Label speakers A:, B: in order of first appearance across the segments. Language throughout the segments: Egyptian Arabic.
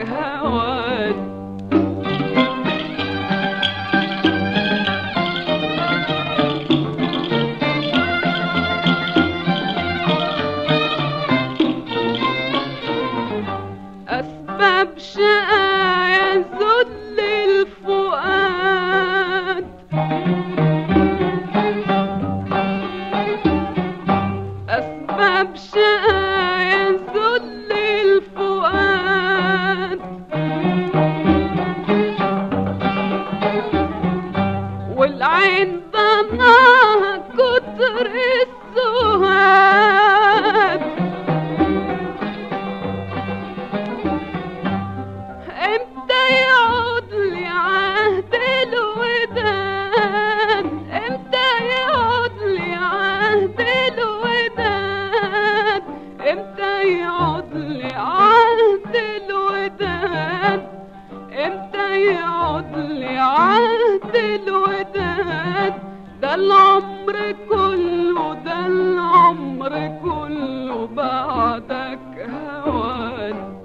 A: هوان أسباب شقايا ذل الفؤاد أسباب شقايا ذل الفؤاد والعين ضناها كتر السهاد امتى يعود لي عهد الوداد امتى يعود لي عهد الوداد امتى يعود لي عهد الوداد امتى يعود لي عهد الوداد ده العمر كله ده العمر كله بعدك هوان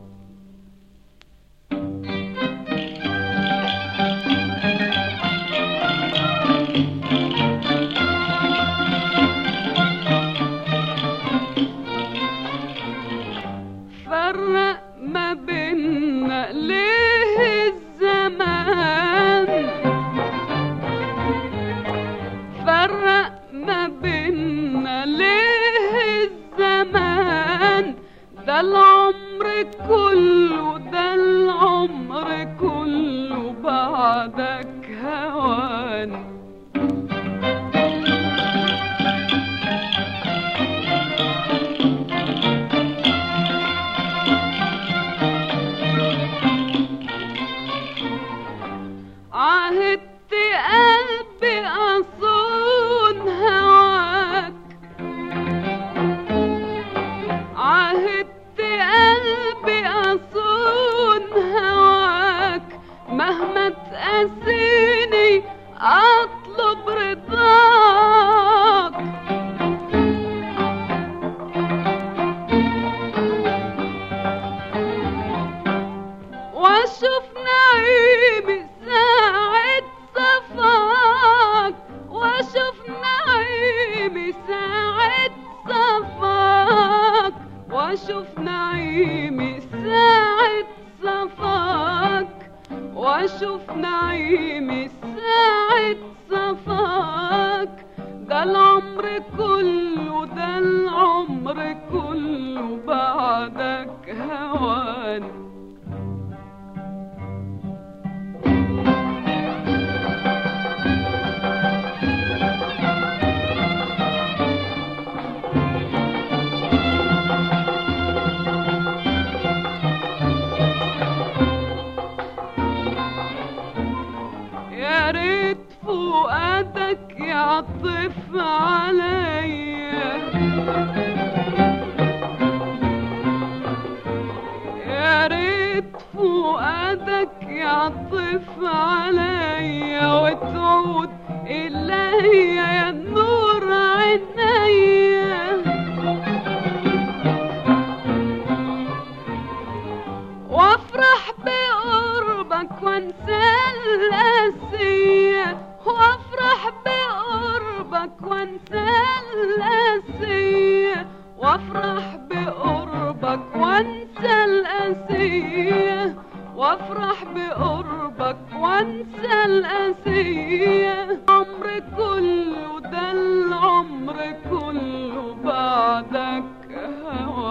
A: فرق ما بينا ليه الزمان فرق ما بينا ليه الزمان ده العمر كله ده العمر كله بعدك هوان عهدت قلبي أصون هواك عهدت قلبي أصون هواك مهما تقاسيني أطلب رضاك واشوف نعيمي ساعة صفاك واشوف نعيمي ساعة صفاك واشوف نعيمي ساعة صفاك واشوف نعيمي ساعة صفاك ده العمر كله ده العمر كله بعدك هوان يا ريت فؤادك يعطف عليا يا ريت فؤادك يعطف عليا وتعود إلي يا نور عينيا وافرح بقربك وانسى القاسية وافرح بقربك وانسى القاسية وافرح بقربك وانسى القاسية وافرح بقربك وانسى القاسية عمر كله ده العمر كله بعدك هوا